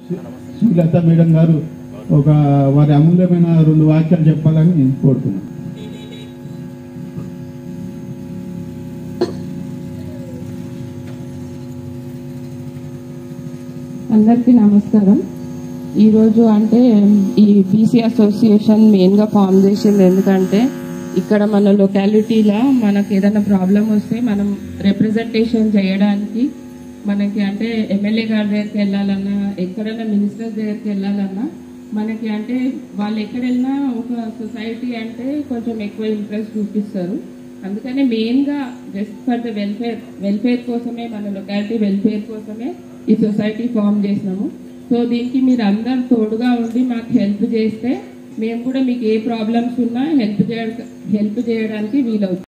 Srilatha madam గారు ఒక వారి అమూల్యమైన రెండు వాక్యాలు చెప్పాలని కోరుతున్నాను అందరికీ నమస్కారం ఈరోజు అంటే ఈ బీసీ అసోసియేషన్ మెయిన్గా ఫామ్ చేసింది ఎందుకంటే ఇక్కడ మన లొకాలిటీలో మనకి ఏదైనా ప్రాబ్లం వస్తే మనం రిప్రజెంటేషన్ చేయడానికి మనకి అంటే ఎమ్మెల్యే గారి దగ్గరికి వెళ్ళాలన్నా ఎక్కడైనా మినిస్టర్ దగ్గరికి వెళ్ళాలన్నా మనకి అంటే వాళ్ళు ఎక్కడ వెళ్ళినా ఒక సొసైటీ అంటే కొంచెం ఎక్కువ ఇంట్రెస్ట్ చూపిస్తారు అందుకని మెయిన్గా just for the welfare welfare కోసమే మన లొకాలిటీ వెల్ఫేర్ కోసమే ఈ సొసైటీ ఫామ్ చేసినాము సో దీనికి మీరు అందరు తోడుగా ఉండి మాకు హెల్ప్ చేస్తే మేము కూడా మీకు ఏ ప్రాబ్లమ్స్ ఉన్నా హెల్ప్ చేయ హెల్ప్ చేయడానికి వీలవుతుంది